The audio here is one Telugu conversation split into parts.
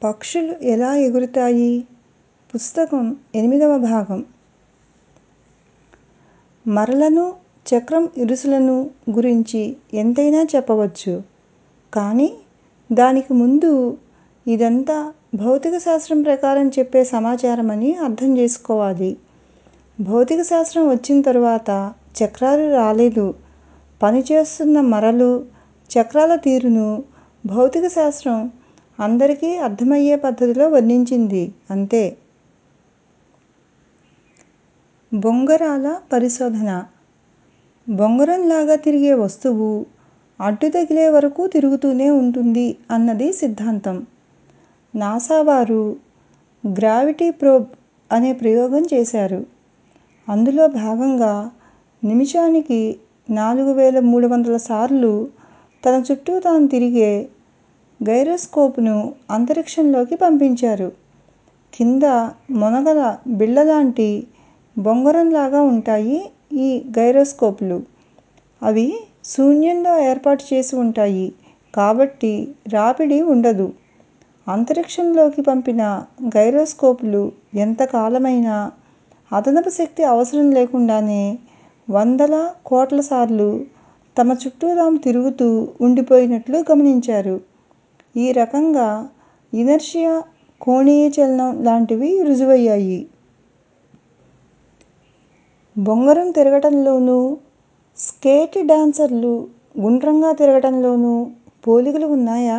పక్షులు ఎలా ఎగురుతాయి పుస్తకం ఎనిమిదవ భాగం మరలను చక్రం ఇరుసులను గురించి ఎంతైనా చెప్పవచ్చు కానీ దానికి ముందు ఇదంతా భౌతిక శాస్త్రం ప్రకారం చెప్పే సమాచారమని అర్థం చేసుకోవాలి భౌతిక శాస్త్రం వచ్చిన తరువాత చక్రాలు రాలేదు పనిచేస్తున్న మరలు చక్రాల తీరును భౌతిక శాస్త్రం అందరికీ అర్థమయ్యే పద్ధతిలో వర్ణించింది అంతే బొంగరాల పరిశోధన బొంగరంలాగా తిరిగే వస్తువు అడ్డు తగిలే వరకు తిరుగుతూనే ఉంటుంది అన్నది సిద్ధాంతం నాసా వారు గ్రావిటీ ప్రోబ్ అనే ప్రయోగం చేశారు అందులో భాగంగా నిమిషానికి నాలుగు వేల మూడు వందల సార్లు తన చుట్టూ తాను తిరిగే గైరోస్కోప్ను అంతరిక్షంలోకి పంపించారు కింద మొనగల బిళ్ళలాంటి బొంగరంలాగా ఉంటాయి ఈ గైరోస్కోప్లు అవి శూన్యంలో ఏర్పాటు చేసి ఉంటాయి కాబట్టి రాపిడి ఉండదు అంతరిక్షంలోకి పంపిన గైరోస్కోప్లు ఎంతకాలమైనా అదనపు శక్తి అవసరం లేకుండానే వందల కోట్ల సార్లు తమ చుట్టూ తాము తిరుగుతూ ఉండిపోయినట్లు గమనించారు ఈ రకంగా ఇనర్షియా కోణీయ చలనం లాంటివి రుజువయ్యాయి బొంగరం తిరగటంలోనూ స్కేట్ డాన్సర్లు గుండ్రంగా తిరగటంలోనూ పోలికలు ఉన్నాయా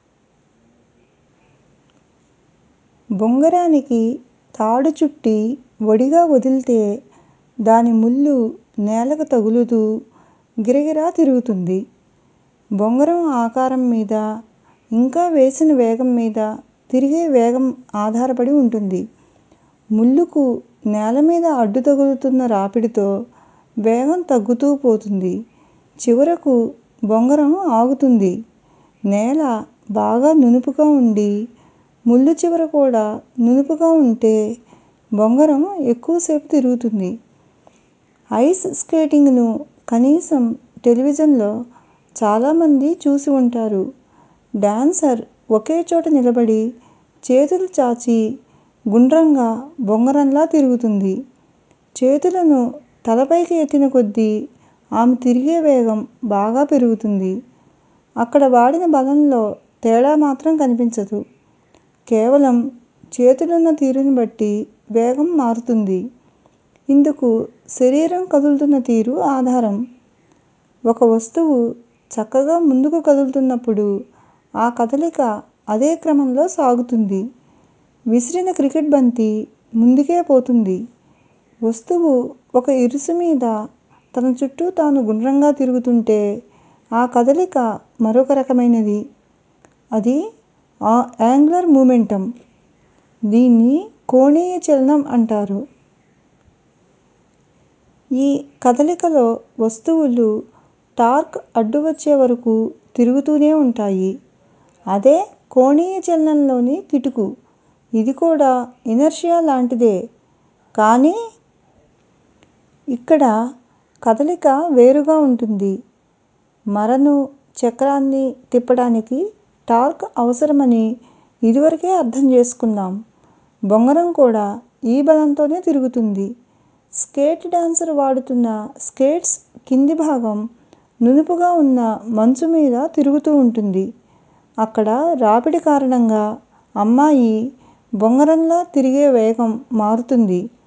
బొంగరానికి తాడు చుట్టి వడిగా వదిలితే దాని ముల్లు నేలకు తగులుతూ గిరగిరా తిరుగుతుంది బొంగరం ఆకారం మీద ఇంకా వేసిన వేగం మీద తిరిగే వేగం ఆధారపడి ఉంటుంది ముల్లుకు నేల మీద అడ్డు తగులుతున్న రాపిడితో వేగం తగ్గుతూ పోతుంది చివరకు బొంగరం ఆగుతుంది నేల బాగా నునుపుగా ఉండి ముల్లు చివర కూడా నునుపుగా ఉంటే బొంగరం ఎక్కువసేపు తిరుగుతుంది ఐస్ స్కేటింగ్ను కనీసం టెలివిజన్లో చాలామంది చూసి ఉంటారు డాన్సర్ ఒకే చోట నిలబడి చేతులు చాచి గుండ్రంగా బొంగరంలా తిరుగుతుంది చేతులను తలపైకి ఎత్తిన కొద్దీ ఆమె తిరిగే వేగం బాగా పెరుగుతుంది అక్కడ వాడిన బలంలో తేడా మాత్రం కనిపించదు కేవలం చేతులున్న తీరును బట్టి వేగం మారుతుంది ఇందుకు శరీరం కదులుతున్న తీరు ఆధారం ఒక వస్తువు చక్కగా ముందుకు కదులుతున్నప్పుడు ఆ కదలిక అదే క్రమంలో సాగుతుంది విసిరిన క్రికెట్ బంతి ముందుకే పోతుంది వస్తువు ఒక ఇరుసు మీద తన చుట్టూ తాను గుండ్రంగా తిరుగుతుంటే ఆ కదలిక మరొక రకమైనది అది యాంగులర్ మొమెంటం దీన్ని కోణీయ చలనం అంటారు ఈ కదలికలో వస్తువులు టార్క్ అడ్డు వచ్చే వరకు తిరుగుతూనే ఉంటాయి అదే కోణీయ చలనంలోని కిటుకు ఇది కూడా ఇనర్షియా లాంటిదే కానీ ఇక్కడ కదలిక వేరుగా ఉంటుంది మరను చక్రాన్ని తిప్పడానికి టార్క్ అవసరమని ఇదివరకే అర్థం చేసుకున్నాం బొంగరం కూడా ఈ బలంతోనే తిరుగుతుంది స్కేట్ డాన్సర్ వాడుతున్న స్కేట్స్ కింది భాగం నునుపుగా ఉన్న మంచు మీద తిరుగుతూ ఉంటుంది అక్కడ రాపిడి కారణంగా అమ్మాయి బొంగరంలా తిరిగే వేగం మారుతుంది